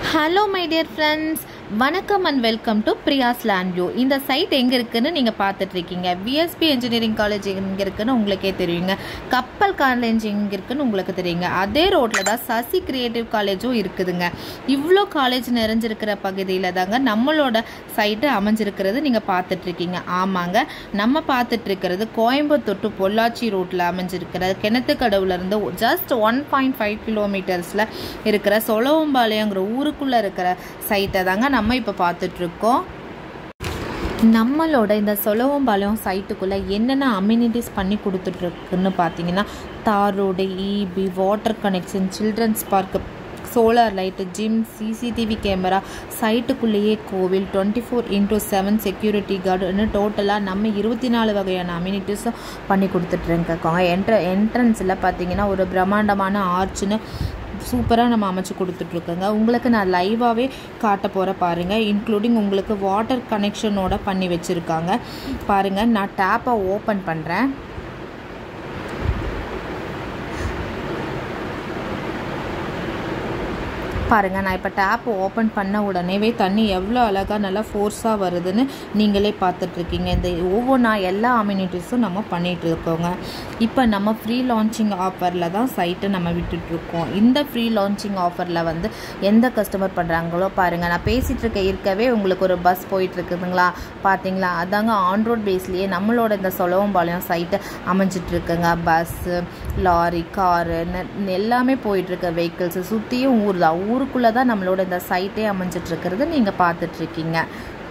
hello my dear friends வணக்கம் and welcome to Priya's land view இந்த site எங்கே இருக்குன்னு நீங்கள் பார்த்துட்டு இருக்கீங்க விஎஸ்பி இன்ஜினியரிங் காலேஜ் எங்கே இருக்குன்னு உங்களுக்கே தெரியுங்க கப்பல் காலேஜ் எங்கே இருக்குன்னு உங்களுக்கு தெரியுங்க அதே ரோட்டில் தான் சசி கிரியேட்டிவ் காலேஜும் இருக்குதுங்க இவ்வளோ காலேஜ் நிறைஞ்சிருக்கிற பகுதியில் தாங்க நம்மளோட சைட்டு அமைஞ்சிருக்கிறது நீங்கள் பார்த்துட்டு இருக்கீங்க ஆமாங்க நம்ம பார்த்துட்டு இருக்கிறது கோயம்புத்தூர் டு பொள்ளாச்சி ரோட்டில் அமைஞ்சிருக்கிற கிணத்துக்கடவுலேருந்து ஜஸ்ட் ஒன் பாயிண்ட் ஃபைவ் கிலோமீட்டர்ஸில் இருக்கிற சொலவம்பாளையங்கிற ஊருக்குள்ளே இருக்கிற சைட்டை தாங்க நம்ம இப்போ பார்த்துட்ருக்கோம் நம்மளோட இந்த சொலவம்பாளையம் சைட்டுக்குள்ளே என்னென்ன அம்யூனிட்டிஸ் பண்ணி கொடுத்துட்ருக்குன்னு பார்த்தீங்கன்னா தார் road EB water connection children's park solar light gym CCTV camera சைட்டுக்குள்ளேயே கோவில் twenty four into seven security கார்டுன்னு டோட்டலாக நம்ம இருபத்தி நாலு வகையான அம்யூனிட்டிஸும் பண்ணி கொடுத்துட்ருக்கோங்க என்ட்ர என்ட்ரன்ஸில் பார்த்தீங்கன்னா ஒரு பிரம்மாண்டமான ஆர்ச்சுன்னு சூப்பராக நம்ம அமைச்சு கொடுத்துட்ருக்கோங்க உங்களுக்கு நான் லைவாகவே காட்ட போகிற பாருங்கள் இன்க்ளூடிங் உங்களுக்கு வாட்டர் கனெக்ஷனோட பண்ணி வச்சுருக்காங்க பாருங்கள் நான் டேப்பை ஓப்பன் பண்ணுறேன் பாருங்கள் நான் இப்போ டேப் ஓப்பன் பண்ண உடனேவே தண்ணி எவ்வளோ அழகாக நல்லா ஃபோர்ஸாக வருதுன்னு நீங்களே பார்த்துட்ருக்கீங்க இந்த ஒவ்வொன்றா எல்லா அம்யூனிட்டிஸும் நம்ம பண்ணிகிட்டு இருக்கோங்க இப்போ நம்ம ஃப்ரீ லான்ச்சிங் ஆஃபரில் தான் சைட்டை நம்ம விட்டுட்ருக்கோம் இந்த ஃப்ரீ லான்ச்சிங் ஆஃபரில் வந்து எந்த கஸ்டமர் பண்ணுறாங்களோ பாருங்கள் நான் பேசிகிட்டு இருக்க இருக்கவே உங்களுக்கு ஒரு பஸ் போயிட்டுருக்குதுங்களா பார்த்தீங்களா அதாங்க ஆன் ரோட் பேஸ்லேயே நம்மளோட இந்த சொலவம்பாளையம் சைட்டு அமைஞ்சிட்ருக்குங்க பஸ்ஸு லாரி காரு எல்லாமே போயிட்டுருக்க வெஹிக்கிள்ஸு சுற்றியும் ஊர் தான் ஊருக்குள்ளே தான் நம்மளோட இந்த சைட்டே அமைஞ்சிட்ருக்கிறது நீங்கள் பார்த்துட்ருக்கீங்க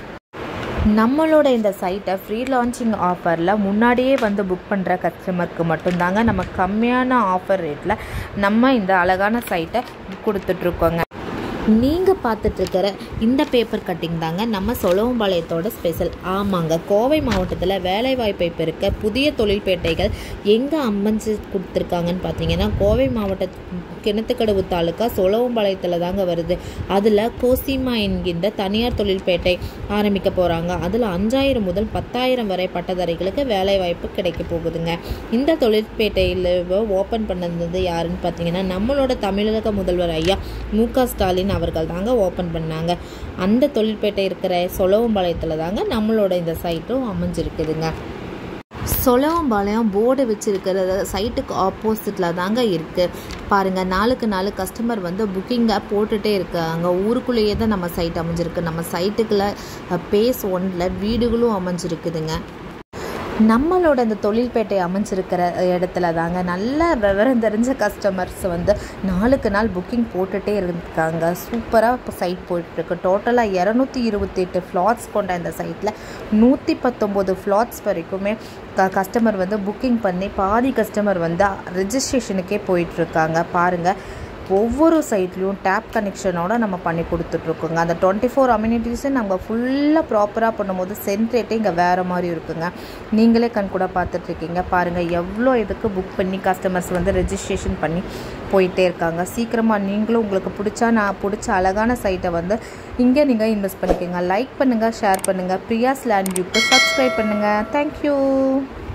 நம்மளோட இந்த சைட்டை ஃப்ரீ லான்ச்சிங் ஆஃபரில் முன்னாடியே வந்து புக் பண்ணுற கஸ்டமருக்கு மட்டும்தாங்க நம்ம கம்மியான ஆஃபர் ரேட்டில் நம்ம இந்த அழகான சைட்டை கொடுத்துட்ருக்கோங்க நீங்கள் பார்த்துட்ருக்கிற இந்த பேப்பர் கட்டிங் தாங்க நம்ம சொலவம்பாளையத்தோட ஸ்பெஷல் ஆமாங்க கோவை மாவட்டத்தில் வேலைவாய்ப்பை பெருக்க புதிய தொழில்பேட்டைகள் எங்கே அமைஞ்சு கொடுத்துருக்காங்கன்னு பார்த்தீங்கன்னா கோவை மாவட்ட கிணத்துக்கடவு தாலுக்கா சொலவம்பாளையத்தில் தாங்க வருது அதில் கோசிமா என்கின்ற தனியார் தொழில்பேட்டை ஆரம்பிக்க போகிறாங்க அதில் அஞ்சாயிரம் முதல் பத்தாயிரம் வரை பட்டதாரிகளுக்கு வேலைவாய்ப்பு கிடைக்க போகுதுங்க இந்த தொழிற்பேட்டையில் ஓப்பன் பண்ணது யாருன்னு பார்த்தீங்கன்னா நம்மளோட தமிழக முதல்வர் ஐயா மு க ஸ்டாலின் அவர்கள் தாங்க ஓப்பன் பண்ணாங்க அந்த தொழிற்பேட்டை இருக்கிற சொலவம்பாளையத்தில் தாங்க நம்மளோட இந்த சைட்டும் அமைஞ்சிருக்குதுங்க சொலவம்பாளையம் போர்டு வச்சுருக்கிறது சைட்டுக்கு ஆப்போசிட்டில் தாங்க இருக்குது பாருங்கள் நாளுக்கு நாலு கஸ்டமர் வந்து புக்கிங்கை போட்டுகிட்டே இருக்காங்க ஊருக்குள்ளேயே தான் நம்ம சைட் அமைஞ்சிருக்கு நம்ம சைட்டுக்குள்ளே பேஸ் ஒன்றில் வீடுகளும் அமைஞ்சிருக்குதுங்க நம்மளோட இந்த தொழில்பேட்டை அமைஞ்சிருக்கிற இடத்துல தாங்க நல்ல விவரம் தெரிஞ்ச கஸ்டமர்ஸ் வந்து நாளுக்கு நாள் புக்கிங் போட்டுகிட்டே இருக்காங்க சூப்பராக இப்போ சைட் போயிட்டுருக்கு டோட்டலாக இரநூத்தி இருபத்தெட்டு ஃப்ளாட்ஸ் கொண்ட இந்த சைட்டில் நூற்றி பத்தொம்போது ஃப்ளாட்ஸ் வரைக்குமே க கஸ்டமர் வந்து புக்கிங் பண்ணி பாதி கஸ்டமர் வந்து ரெஜிஸ்ட்ரேஷனுக்கே போயிட்டுருக்காங்க பாருங்கள் ஒவ்வொரு சைட்லேயும் டேப் கனெக்ஷனோட நம்ம பண்ணி கொடுத்துட்ருக்கோங்க அந்த டுவெண்ட்டி ஃபோர் அம்யூனிட்டிஸும் நம்ம ஃபுல்லாக ப்ராப்பராக பண்ணும்போது சென்ட் ரேட்டே இங்கே வேறு மாதிரி இருக்குங்க நீங்களே கண் கூட பார்த்துட்ருக்கீங்க பாருங்கள் எவ்வளோ இதுக்கு புக் பண்ணி கஸ்டமர்ஸ் வந்து ரெஜிஸ்ட்ரேஷன் பண்ணி போயிட்டே இருக்காங்க சீக்கிரமாக நீங்களும் உங்களுக்கு பிடிச்சா நான் பிடிச்ச அழகான சைட்டை வந்து இங்கே நீங்கள் இன்வெஸ்ட் பண்ணிக்கோங்க லைக் பண்ணுங்கள் ஷேர் பண்ணுங்கள் பிரியாஸ் லேண்ட் வியூக்கு சப்ஸ்கிரைப் பண்ணுங்கள் தேங்க்யூ